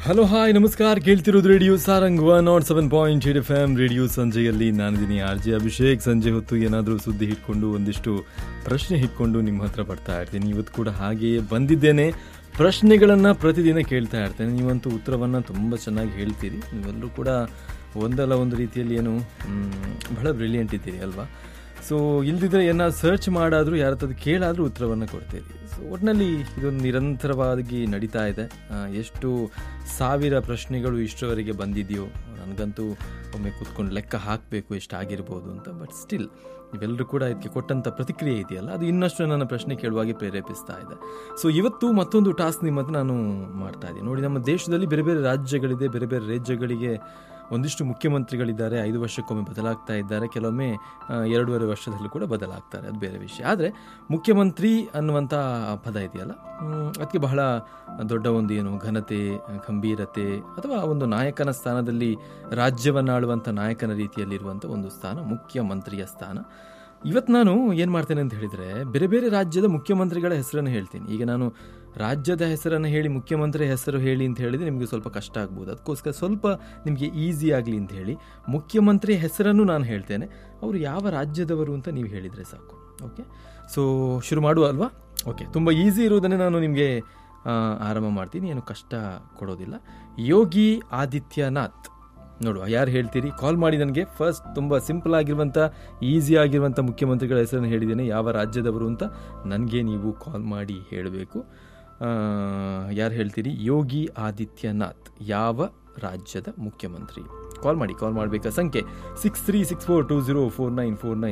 hello hi ನಮಸ್ಕಾರ ಕೇಳ್ತಿರೋದು radio Sarang one not seven point eight F M radio ಸಂಜೆಯಲ್ಲಿ ನಾನಿದ್ದೀನಿ ಆರ್ ಜೆ ಅಭಿಷೇಕ್ ಸಂಜೆ ಹೊತ್ತು ಏನಾದರೂ ಸುದ್ದಿ ಇಟ್ಕೊಂಡು ಒಂದಿಷ್ಟು ಪ್ರಶ್ನೆ ಇಟ್ಕೊಂಡು ನಿಮ್ಮ ಹತ್ರ ಬರ್ತಾ ಇರ್ತೀನಿ ಇವತ್ತು ಕೂಡ ಹಾಗೆಯೇ ಬಂದಿದ್ದೇನೆ ಪ್ರಶ್ನೆಗಳನ್ನು ಪ್ರತಿದಿನ ಕೇಳ್ತಾ ಇರ್ತೇನೆ ನೀವಂತೂ ಉತ್ತರವನ್ನು ತುಂಬ ಚೆನ್ನಾಗಿ ಹೇಳ್ತೀರಿ ನೀವೆಲ್ಲರೂ ಕೂಡ ಒಂದಲ್ಲ ಒಂದು ರೀತಿಯಲ್ಲಿ ಏನು ಮ್, ಬಹಳ ಬ್ರಿಲಿಯಂಟ್ ಇದ್ದೀರಿ ಅಲ್ವಾ ಸೊ ಇಲ್ದಿದ್ರೆ ಏನಾದ್ರು ಸರ್ಚ್ ಮಾಡಾದರೂ ಯಾರ ಹತ್ರ ಕೇಳಾದರೂ ಉತ್ತರವನ್ನು ಕೊಡ್ತೀರಿ ಸೊ ಒಟ್ಟಿನಲ್ಲಿ ಇದೊಂದು ನಿರಂತರವಾಗಿ ನಡೀತಾ ಇದೆ ಆ, ಎಷ್ಟು ಸಾವಿರ ಪ್ರಶ್ನೆಗಳು ಇಷ್ಟರವರೆಗೆ ಬಂದಿದೆಯೋ ನನಗಂತೂ ಒಮ್ಮೆ ಕೂತ್ಕೊಂಡು ಲೆಕ್ಕ ಹಾಕಬೇಕು ಎಷ್ಟಾಗಿರ್ಬೋದು ಅಂತ ಬಟ್ ಸ್ಟಿಲ್ ನೀವೆಲ್ಲರೂ ಕೂಡ ಇದಕ್ಕೆ ಕೊಟ್ಟಂಥ ಪ್ರತಿಕ್ರಿಯೆ ಇದೆಯಲ್ಲ ಅದು ಇನ್ನಷ್ಟು ನನ್ನ ಪ್ರಶ್ನೆ ಕೇಳುವಾಗೆ ಪ್ರೇರೇಪಿಸ್ತಾ ಇದೆ ಸೊ ಇವತ್ತು ಮತ್ತೊಂದು ಟಾಸ್ಕ್ ನಿಮ್ಮ ಹತ್ರ ನಾನು ಮಾಡ್ತಾ ಇದ್ದೀನಿ ನೋಡಿ ನಮ್ಮ ದೇಶದಲ್ಲಿ ಬೇರೆ ಬೇರೆ ರಾಜ್ಯಗಳಿದೆ ಬೇರೆ ಬೇರೆ ರಾಜ್ಯಗಳಿಗೆ ಒಂದಿಷ್ಟು ಮುಖ್ಯಮಂತ್ರಿಗಳಿದ್ದಾರೆ ಐದು ವರ್ಷಕ್ಕೊಮ್ಮೆ ಬದಲಾಗ್ತಾ ಇದ್ದಾರೆ ಕೆಲವೊಮ್ಮೆ ಆ, ಎರಡೂವರೆ ವರ್ಷದಲ್ಲೂ ಕೂಡ ಬದಲಾಗ್ತಾರೆ ಅದು ಬೇರೆ ವಿಷಯ ಆದರೆ ಮುಖ್ಯಮಂತ್ರಿ ಅನ್ನುವಂಥ ಪದ ಇದೆಯಲ್ಲ ಮ್, ಅದಕ್ಕೆ ಬಹಳ ದೊಡ್ಡ ಒಂದು ಏನು ಘನತೆ ಗಂಭೀರತೆ ಅಥವಾ ಒಂದು ನಾಯಕನ ಸ್ಥಾನದಲ್ಲಿ ರಾಜ್ಯವನ್ನಾಳುವಂಥ ನಾಯಕನ ರೀತಿಯಲ್ಲಿರುವಂಥ ಒಂದು ಸ್ಥಾನ ಮುಖ್ಯಮಂತ್ರಿಯ ಸ್ಥಾನ ಇವತ್ತು ನಾನು ಏನು ಮಾಡ್ತೇನೆ ಅಂತ ಹೇಳಿದರೆ ಬೇರೆ ಬೇರೆ ರಾಜ್ಯದ ಮುಖ್ಯಮಂತ್ರಿಗಳ ಹೆಸರನ್ನು ಹೇಳ್ತೀನಿ ಈಗ ನಾನು ರಾಜ್ಯದ ಹೆಸರನ್ನು ಹೇಳಿ ಮುಖ್ಯಮಂತ್ರಿ ಹೆಸರು ಹೇಳಿ ಅಂತ ಹೇಳಿದರೆ ನಿಮಗೆ ಸ್ವಲ್ಪ ಕಷ್ಟ ಆಗ್ಬೋದು ಅದಕ್ಕೋಸ್ಕರ ಸ್ವಲ್ಪ ನಿಮಗೆ ಈಸಿ ಆಗಲಿ ಅಂತ ಹೇಳಿ ಮುಖ್ಯಮಂತ್ರಿ ಹೆಸರನ್ನು ನಾನು ಹೇಳ್ತೇನೆ ಅವರು ಯಾವ ರಾಜ್ಯದವರು ಅಂತ ನೀವು ಹೇಳಿದರೆ ಸಾಕು ಓಕೆ ಸೊ ಶುರು ಮಾಡುವ ಅಲ್ವಾ ಓಕೆ ತುಂಬ ಈಸಿ ಇರುವುದನ್ನೇ ನಾನು ನಿಮಗೆ ಆ, ಆರಂಭ ಮಾಡ್ತೀನಿ ಏನು ಕಷ್ಟ ಕೊಡೋದಿಲ್ಲ ಯೋಗಿ ಆದಿತ್ಯನಾಥ್ ನೋಡುವ ಯಾರು ಹೇಳ್ತೀರಿ ಕಾಲ್ ಮಾಡಿ ನನಗೆ ಫಸ್ಟ್ ತುಂಬ ಸಿಂಪಲ್ ಆಗಿರುವಂಥ ಈಸಿ ಆಗಿರುವಂಥ ಮುಖ್ಯಮಂತ್ರಿಗಳ ಹೆಸರನ್ನು ಹೇಳಿದ್ದೇನೆ ಯಾವ ರಾಜ್ಯದವರು ಅಂತ ನನಗೆ ನೀವು ಕಾಲ್ ಮಾಡಿ ಹೇಳಬೇಕು ಯಾರು ಹೇಳ್ತೀರಿ ಯೋಗಿ ಆದಿತ್ಯನಾಥ್ ಯಾವ ರಾಜ್ಯದ ಮುಖ್ಯಮಂತ್ರಿ ಕಾಲ್ ಮಾಡಿ ಕಾಲ್ ಮಾಡಬೇಕಾ ಸಂಖ್ಯೆ six three six four two zero four nine four nine